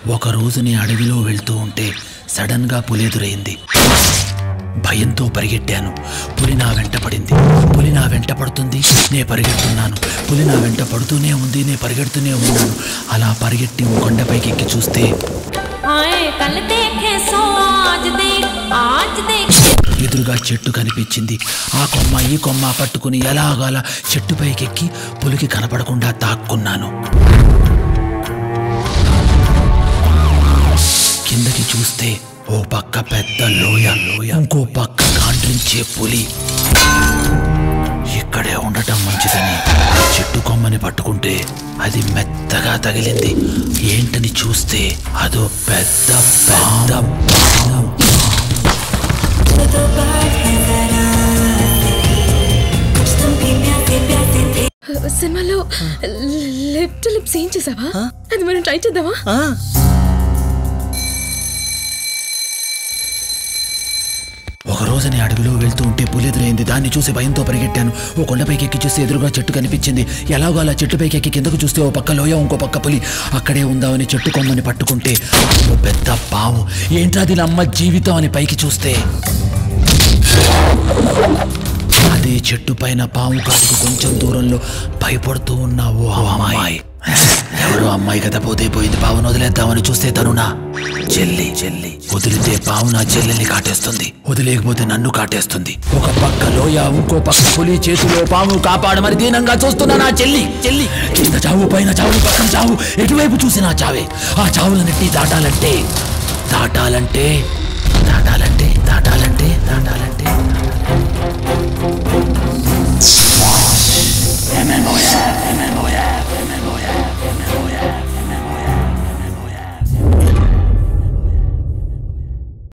ఒక రోజు నీ అడవిలో వెళ్తూ ఉంటే సడన్ గా పులి ఎదురైంది భయంతో పరిగెట్టాను పులి నా వెంట పడింది పులి నా వెంట పడుతుంది నే పరిగెడుతున్నాను పులి నా వెంట పడుతూనే ఉంది నే పరిగెడుతూనే ఉన్నాను అలా పరిగెట్టి ఓ కొండపైకి ఎక్కి చూస్తే हाय कल देखे सो आज देख आज देख ఎదురుగా చెట్టు కనిపించింది ఆ కొమ్మ ఈ కొమ్మ పట్టుకుని ఎలాగాల చెట్టుపైకెక్కి పులికి కనపడకుండా తాక్కున్నాను కిందకి చూస్తే ఓ పక్క పెద్ద లోయ లోయ ఇంకో పక్క కాండ్రించే పులి ఇక్కడే ఉండటం మంచిదని చెట్టు కొమ్మని పట్టుకుంటే అది మెత్తగా తగిలింది ఏంటని చూస్తే అదో పెద్ద పెద్ద పాము. సినిమాలో లిప్ టు లిప్స్ ఏం చేసావా అది మనం ట్రై చేద్దామా ఒక రోజుని అడవిలో వెళ్తూ ఉంటే పులి ఎదురైంది దాన్ని చూసి భయంతో పరిగెట్టాను ఓ కొండపైకి ఎక్కి చూస్తే ఎదురుగా చెట్టు కనిపించింది ఎలాగో అలా చెట్టుపైకి ఎక్కి కిందకు చూస్తే ఓ పక్క లోయ ఇంకో పక్క పులి అక్కడే ఉందామని చెట్టు కొమ్మని పట్టుకుంటే ఓ పెద్ద పాము ఏంట్రాది అమ్మ జీవితం అని పైకి చూస్తే అదే చెట్టు పైన పాము కాటుకు కొంచెం దూరంలో భయపడుతూ ఉన్న ఓ అమ్మాయి ఎవరో అమ్మాయి కదా పోతే పోయింది పావును వదిలేద్దామని చూస్తే తను నా చెల్లి చెల్లి వదిలితే పావు నా చెల్లెల్ని కాటేస్తుంది వదిలేకపోతే నన్ను కాటేస్తుంది ఒక పక్క లోయ ఇంకో పక్క పులి చేతిలో పాము కాపాడమని దీనంగా చూస్తున్నా నా చెల్లి చెల్లి కింద చావు పైన చావు పక్కన చావు ఎటువైపు చూసినా చావే ఆ చావులన్నిటి దాటాలంటే దాటాలంటే దాటాలంటే